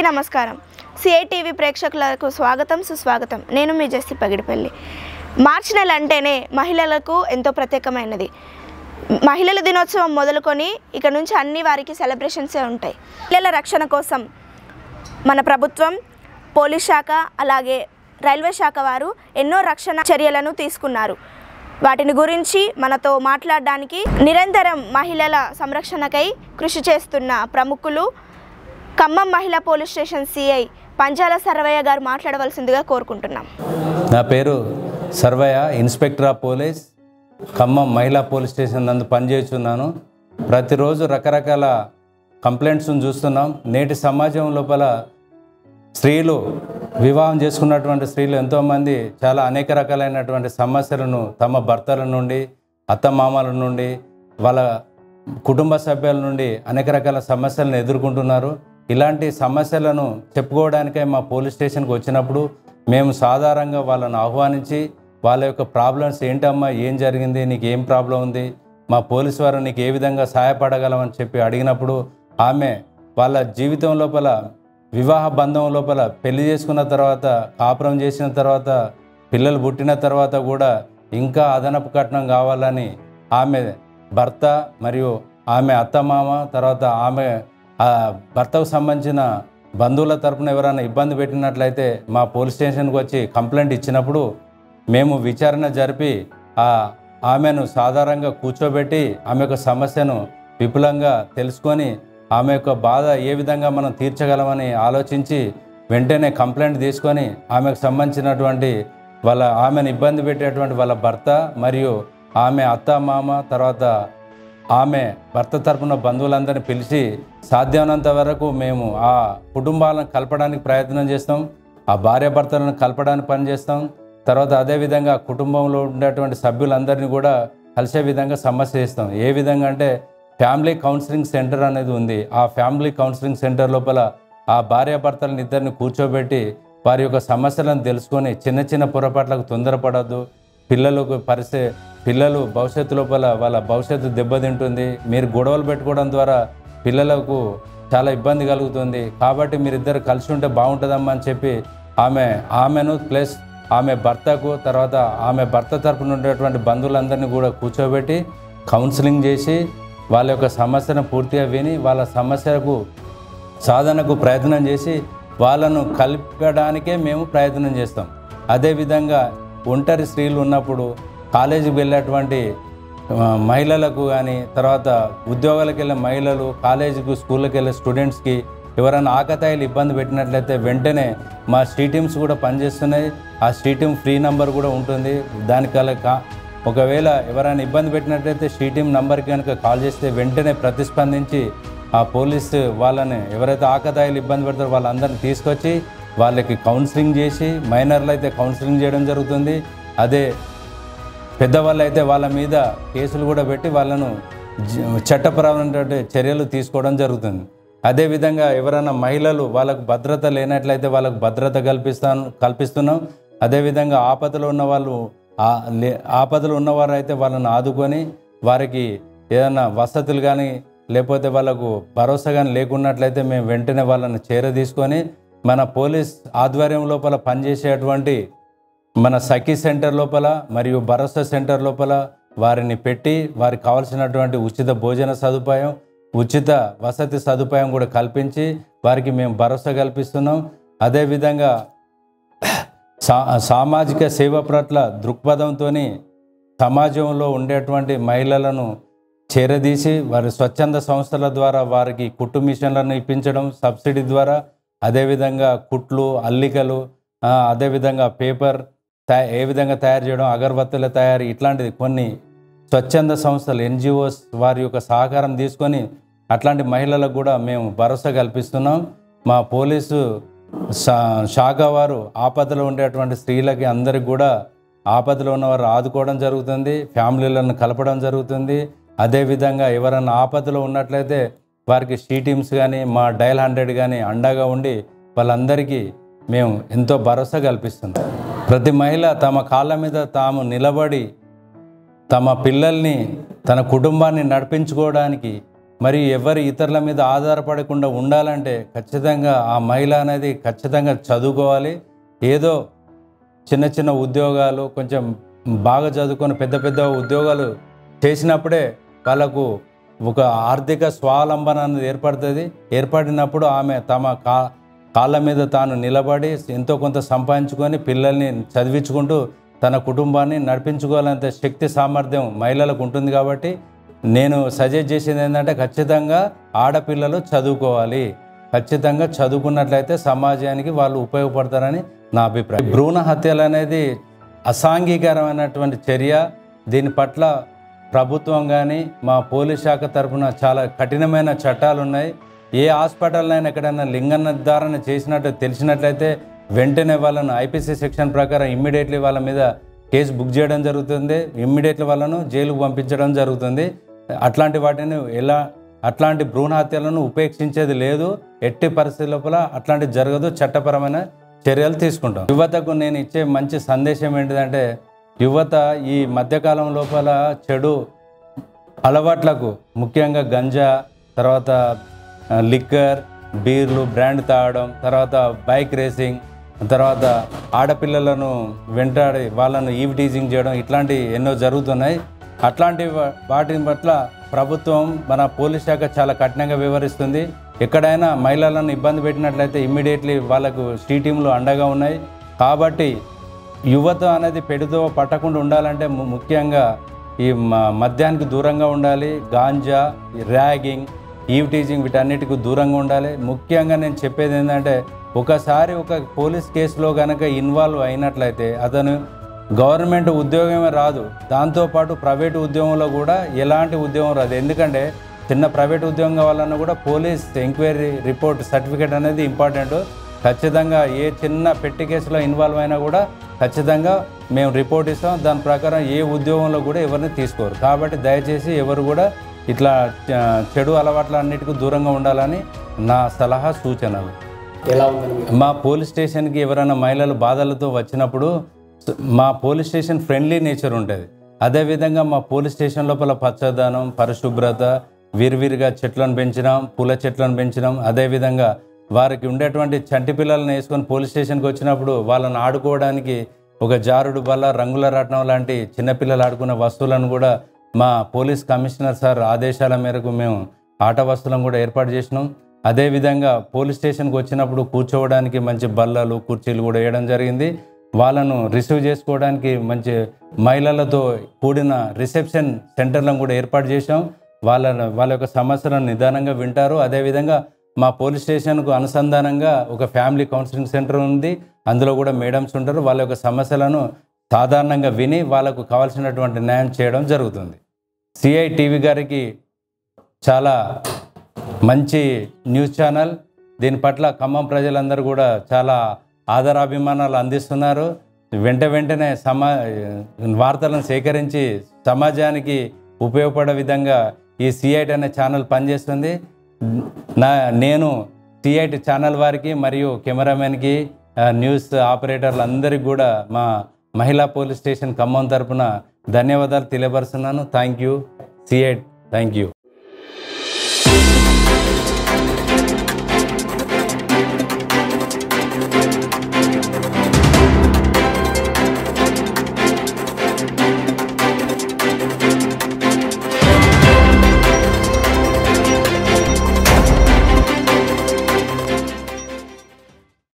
నమస్కారం సిఐటీవీ ప్రేక్షకులకు స్వాగతం సుస్వాగతం నేను మీ జస్సి పగిడిపల్లి మార్చి నెల అంటేనే మహిళలకు ఎంతో ప్రత్యేకమైనది మహిళల దినోత్సవం మొదలుకొని ఇక నుంచి అన్ని వారికి సెలబ్రేషన్సే ఉంటాయి మహిళల రక్షణ కోసం మన ప్రభుత్వం పోలీస్ శాఖ అలాగే రైల్వే శాఖ వారు ఎన్నో రక్షణ చర్యలను తీసుకున్నారు వాటిని గురించి మనతో మాట్లాడడానికి నిరంతరం మహిళల సంరక్షణకై కృషి చేస్తున్న ప్రముఖులు ఖమ్మం మహిళా police station CI Panchala Sarvaiah గారు మాట్లాడవలసిందిగా కోరుకుంటున్నాం నా పేరు Sarvaiah inspector of police Khammam మహిళా పోలీస్ స్టేషన్ నందు పనిచేస్తున్నాను ప్రతిరోజు రకరకాల కంప్లైంట్స్ను చూస్తున్నాం నేటి సమాజం లోపల స్త్రీలు వివాహం చేసుకున్నటువంటి స్త్రీలు ఎంతోమంది చాలా అనేక రకాలైనటువంటి సమస్యలను తమ భర్తల నుండి అత్తమామల నుండి వాళ్ళ కుటుంబ సభ్యుల నుండి అనేక రకాల సమస్యలను ఎదుర్కొంటున్నారు ఇలాంటి సమస్యలను చెప్పుకోవడానికే మా పోలీస్ స్టేషన్కి వచ్చినప్పుడు మేము సాధారణంగా వాళ్ళను ఆహ్వానించి వాళ్ళ యొక్క ప్రాబ్లమ్స్ ఏంటమ్మా ఏం జరిగింది నీకు ఏం ప్రాబ్లం ఉంది మా పోలీసు వారు నీకు ఏ విధంగా సహాయపడగలమని చెప్పి అడిగినప్పుడు ఆమె వాళ్ళ జీవితం లోపల వివాహ బంధం లోపల పెళ్లి చేసుకున్న తర్వాత కాపురం చేసిన తర్వాత పిల్లలు పుట్టిన తర్వాత కూడా ఇంకా అదనపు కట్నం కావాలని ఆమె భర్త మరియు ఆమె అత్తమామ తర్వాత ఆమె ఆ భర్తకు సంబంధించిన బంధువుల తరపున ఎవరైనా ఇబ్బంది పెట్టినట్లయితే మా పోలీస్ స్టేషన్కి వచ్చి కంప్లైంట్ ఇచ్చినప్పుడు మేము విచారణ జరిపి ఆ ఆమెను సాధారణంగా కూర్చోబెట్టి ఆమె యొక్క సమస్యను విపులంగా తెలుసుకొని ఆమె యొక్క బాధ ఏ విధంగా మనం తీర్చగలమని ఆలోచించి వెంటనే కంప్లైంట్ తీసుకొని ఆమెకు సంబంధించినటువంటి వాళ్ళ ఆమెను ఇబ్బంది పెట్టేటువంటి వాళ్ళ భర్త మరియు ఆమె అత్త మామ తర్వాత ఆమె భర్త తరపున బంధువులందరినీ పిలిచి సాధ్యమైనంత వరకు మేము ఆ కుటుంబాలను కలపడానికి ప్రయత్నం చేస్తాం ఆ భార్యాభర్తలను కలపడానికి పనిచేస్తాం తర్వాత అదేవిధంగా కుటుంబంలో ఉండేటువంటి సభ్యులందరినీ కూడా కలిసే విధంగా సమస్య చేస్తాం ఏ విధంగా అంటే ఫ్యామిలీ కౌన్సిలింగ్ సెంటర్ అనేది ఉంది ఆ ఫ్యామిలీ కౌన్సిలింగ్ సెంటర్ లోపల ఆ భార్యాభర్తలను ఇద్దరిని కూర్చోబెట్టి వారి యొక్క సమస్యలను తెలుసుకొని చిన్న చిన్న పొరపాట్లకు తొందరపడద్దు పిల్లలకు పరిస్థితి పిల్లలు భవిష్యత్తు లోపల వాళ్ళ భవిష్యత్తు దెబ్బతింటుంది మీరు గొడవలు పెట్టుకోవడం ద్వారా పిల్లలకు చాలా ఇబ్బంది కలుగుతుంది కాబట్టి మీరిద్దరు కలిసి ఉంటే బాగుంటుందమ్మా అని చెప్పి ఆమె ఆమెను ప్లస్ ఆమె భర్తకు తర్వాత ఆమె భర్త తరపున ఉండేటువంటి బంధువులందరినీ కూడా కూర్చోబెట్టి కౌన్సిలింగ్ చేసి వాళ్ళ యొక్క సమస్యను పూర్తిగా విని వాళ్ళ సమస్యలకు సాధనకు ప్రయత్నం చేసి వాళ్ళను కలపడానికే మేము ప్రయత్నం చేస్తాం అదేవిధంగా ఒంటరి స్త్రీలు ఉన్నప్పుడు కాలేజీకి వెళ్ళేటువంటి ఆ, మహిళలకు కానీ తర్వాత ఉద్యోగాలకు వెళ్ళే మహిళలు కాలేజీకి స్కూళ్ళకి వెళ్ళే స్టూడెంట్స్కి ఎవరైనా ఆకతాయిలు ఇబ్బంది పెట్టినట్లయితే వెంటనే మా స్ట్రీ టీమ్స్ కూడా పనిచేస్తున్నాయి ఆ స్ట్రీ టీమ్ ఫ్రీ నంబర్ కూడా ఉంటుంది దానికల్లా కా ఒకవేళ ఎవరైనా ఇబ్బంది పెట్టినట్లయితే స్ట్రీ టీమ్ నంబర్కి కనుక కాల్ చేస్తే వెంటనే ప్రతిస్పందించి ఆ పోలీస్ వాళ్ళని ఎవరైతే ఆకతాయిలు ఇబ్బంది పెడతారో వాళ్ళందరినీ తీసుకొచ్చి వాళ్ళకి కౌన్సిలింగ్ చేసి మైనర్లు అయితే కౌన్సిలింగ్ చేయడం జరుగుతుంది అదే పెద్దవాళ్ళు అయితే వాళ్ళ మీద కేసులు కూడా పెట్టి వాళ్ళను జ- చట్టపరమైనటువంటి చర్యలు తీసుకోవడం జరుగుతుంది అదేవిధంగా ఎవరైనా మహిళలు వాళ్ళకు భద్రత లేనట్లయితే వాళ్ళకు భద్రత కల్పిస్తాను కల్పిస్తున్నాం అదేవిధంగా ఆపదలో ఉన్న వాళ్ళు ఆ- లే- ఆపదలో ఉన్నవారు అయితే వాళ్ళని ఆదుకొని వారికి ఏదైనా వసతులు కానీ లేకపోతే వాళ్ళకు భరోసా కానీ లేకున్నట్లయితే మేము వెంటనే వాళ్ళని చేర తీసుకొని మన పోలీస్ ఆధ్వర్యం లోపల పనిచేసేటువంటి మన సఖీ సెంటర్ లోపల మరియు భరోసా సెంటర్ లోపల వారిని పెట్టి వారికి కావాల్సినటువంటి ఉచిత భోజన సదుపాయం ఉచిత వసతి సదుపాయం కూడా కల్పించి వారికి మేము భరోసా కల్పిస్తున్నాం అదేవిధంగా సా సామాజిక సేవ పట్ల దృక్పథంతో సమాజంలో ఉండేటువంటి మహిళలను చేరదీసి వారి స్వచ్ఛంద సంస్థల ద్వారా వారికి కుట్టు మిషన్లను ఇప్పించడం సబ్సిడీ ద్వారా అదేవిధంగా కుట్లు అల్లికలు ఆ, అదేవిధంగా పేపర్ తయా ఏ విధంగా తయారు చేయడం అగరబత్తుల తయారీ ఇట్లాంటిది కొన్ని స్వచ్ఛంద సంస్థలు ఎన్జిఓస్ వారి యొక్క సహకారం తీసుకొని అట్లాంటి మహిళలకు కూడా మేము భరోసా కల్పిస్తున్నాం మా పోలీసు శా- శాఖ వారు ఆపదలో ఉండేటువంటి స్త్రీలకి అందరికి కూడా ఆపదలో ఉన్నవారు ఆదుకోవడం జరుగుతుంది ఫ్యామిలీలను కలపడం జరుగుతుంది అదేవిధంగా ఎవరైనా ఆపదలో ఉన్నట్లయితే వారికి షీ టీమ్స్ కానీ మా డయల్ హండ్రెడ్ కానీ అండగా ఉండి వాళ్ళందరికీ మేము ఎంతో భరోసా కల్పిస్తున్నాం ప్రతి మహిళ తమ కాళ్ళ మీద తాము నిలబడి తమ పిల్లల్ని తన కుటుంబాన్ని నడిపించుకోవడానికి మరి ఎవరి ఇతరుల మీద ఆధారపడకుండా ఉండాలంటే ఖచ్చితంగా ఆ మహిళ అనేది ఖచ్చితంగా చదువుకోవాలి ఏదో చిన్న చిన్న ఉద్యోగాలు కొంచెం బాగా చదువుకొని పెద్ద పెద్ద ఉద్యోగాలు చేసినప్పుడే వాళ్ళకు ఒక ఆర్థిక స్వావలంబన అనేది ఏర్పడుతుంది ఏర్పడినప్పుడు ఆమె తమ కా కాళ్ళ మీద తాను నిలబడి ఎంతో కొంత సంపాదించుకొని పిల్లల్ని చదివించుకుంటూ తన కుటుంబాన్ని నడిపించుకోవాలంత శక్తి సామర్థ్యం మహిళలకు ఉంటుంది కాబట్టి నేను సజెస్ట్ చేసేది ఏంటంటే ఖచ్చితంగా ఆడపిల్లలు చదువుకోవాలి ఖచ్చితంగా చదువుకున్నట్లయితే సమాజానికి వాళ్ళు ఉపయోగపడతారని నా అభిప్రాయం భ్రూణ హత్యలు అనేది అసాంఘికరమైనటువంటి చర్య దీని పట్ల ప్రభుత్వం కానీ మా పోలీస్ శాఖ తరఫున చాలా కఠినమైన చట్టాలు ఉన్నాయి ఏ హాస్పిటల్లో అయినా ఎక్కడైనా లింగ నిర్ధారణ చేసినట్టు తెలిసినట్లయితే వెంటనే వాళ్ళను ఐపీసీ సెక్షన్ ప్రకారం ఇమ్మీడియట్లీ వాళ్ళ మీద కేసు బుక్ చేయడం జరుగుతుంది ఇమ్మీడియట్లీ వాళ్ళను జైలుకు పంపించడం జరుగుతుంది అట్లాంటి వాటిని ఎలా అట్లాంటి భ్రూణ హత్యలను ఉపేక్షించేది లేదు ఎట్టి పరిస్థితుల లోపల అట్లాంటి జరగదు చట్టపరమైన చర్యలు తీసుకుంటాం యువతకు నేను ఇచ్చే మంచి సందేశం ఏంటిదంటే యువత ఈ మధ్యకాలం లోపల చెడు అలవాట్లకు ముఖ్యంగా గంజా తర్వాత ఆ, లిక్కర్ బీర్లు బ్రాండ్ తాగడం తర్వాత బైక్ రేసింగ్ తర్వాత ఆడపిల్లలను వెంటాడి వాళ్ళను ఈవ్ టీజింగ్ చేయడం ఇట్లాంటి ఎన్నో జరుగుతున్నాయి అట్లాంటి వా- వాటిని పట్ల ప్రభుత్వం మన పోలీస్ శాఖ చాలా కఠినంగా వ్యవహరిస్తుంది ఎక్కడైనా మహిళలను ఇబ్బంది పెట్టినట్లయితే ఇమ్మీడియట్లీ వాళ్ళకు స్టీ టీంలు అండగా ఉన్నాయి కాబట్టి యువత అనేది పెడుతో పట్టకుండా ఉండాలంటే ము- ముఖ్యంగా ఈ మ- మద్యానికి దూరంగా ఉండాలి గాంజా ర్యాగింగ్ ఈవ్ టీజింగ్ వీటన్నిటికి దూరంగా ఉండాలి ముఖ్యంగా నేను చెప్పేది ఏంటంటే ఒకసారి ఒక పోలీస్ కేసులో కనుక ఇన్వాల్వ్ అయినట్లయితే అతను గవర్నమెంట్ ఉద్యోగమే రాదు దాంతోపాటు ప్రైవేట్ ఉద్యోగంలో కూడా ఎలాంటి ఉద్యోగం రాదు ఎందుకంటే చిన్న ప్రైవేట్ ఉద్యోగం కావాలన్నా కూడా పోలీస్ ఎంక్వైరీ రిపోర్ట్ సర్టిఫికేట్ అనేది ఇంపార్టెంట్ ఖచ్చితంగా ఏ చిన్న పెట్టి కేసులో ఇన్వాల్వ్ అయినా కూడా ఖచ్చితంగా మేము రిపోర్ట్ ఇస్తాం దాని ప్రకారం ఏ ఉద్యోగంలో కూడా ఎవరిని తీసుకోరు కాబట్టి దయచేసి ఎవరు కూడా ఇట్లా ఆ, చెడు అలవాట్లన్నిటికీ దూరంగా ఉండాలని నా సలహా సూచనలు ఎలా ఉందని మీరు మా పోలీస్ స్టేషన్కి ఎవరైనా మహిళలు బాధలతో వచ్చినప్పుడు స- మా పోలీస్ స్టేషన్ ఫ్రెండ్లీ నేచర్ ఉంటుంది అదేవిధంగా మా పోలీస్ స్టేషన్ లోపల పచ్చదనం పరిశుభ్రత విరివిరిగా చెట్లను పెంచినాం పూల చెట్లను పెంచినాం అదేవిధంగా వారికి ఉండేటువంటి చంటి పిల్లలను వేసుకొని పోలీస్ స్టేషన్కి వచ్చినప్పుడు వాళ్ళని ఆడుకోవడానికి ఒక జారుడు బల్ల రంగుల రత్నం లాంటి చిన్నపిల్లలు ఆడుకునే వస్తువులను కూడా మా పోలీస్ కమిషనర్ సార్ ఆదేశాల మేరకు మేము ఆట వస్తువులను కూడా ఏర్పాటు చేసినాం అదేవిధంగా పోలీస్ స్టేషన్కి వచ్చినప్పుడు కూర్చోవడానికి మంచి బల్లలు కుర్చీలు కూడా వేయడం జరిగింది వాళ్ళను రిసీవ్ చేసుకోవడానికి మంచి మహిళలతో కూడిన రిసెప్షన్ సెంటర్లను కూడా ఏర్పాటు చేశాం వాళ్ళ వాళ్ళ యొక్క సమస్యలను నిదానంగా వింటారు అదేవిధంగా మా పోలీస్ స్టేషన్కు అనుసంధానంగా ఒక ఫ్యామిలీ కౌన్సిలింగ్ సెంటర్ ఉంది అందులో కూడా మేడమ్స్ ఉంటారు వాళ్ళ యొక్క సమస్యలను సాధారణంగా విని వాళ్ళకు కావాల్సినటువంటి న్యాయం చేయడం జరుగుతుంది సిఐ టీవీ గారికి చాలా మంచి న్యూస్ ఛానల్ దీని పట్ల ఖమ్మం ప్రజలందరూ కూడా చాలా ఆదరాభిమానాలు అందిస్తున్నారు వెంట వెంటనే సమా వార్తలను సేకరించి సమాజానికి ఉపయోగపడే విధంగా ఈ సిఐటి అనే ఛానల్ పనిచేస్తుంది నా నేను సిఐటి ఛానల్ వారికి మరియు కెమెరామెన్కి ఆ, న్యూస్ ఆపరేటర్లు అందరికీ కూడా మా మహిళా పోలీస్ స్టేషన్ ఖమ్మం తరపున ధన్యవాదాలు తెలియపరుస్తున్నాను థ్యాంక్ యూ సిఐట్ థ్యాంక్ యూ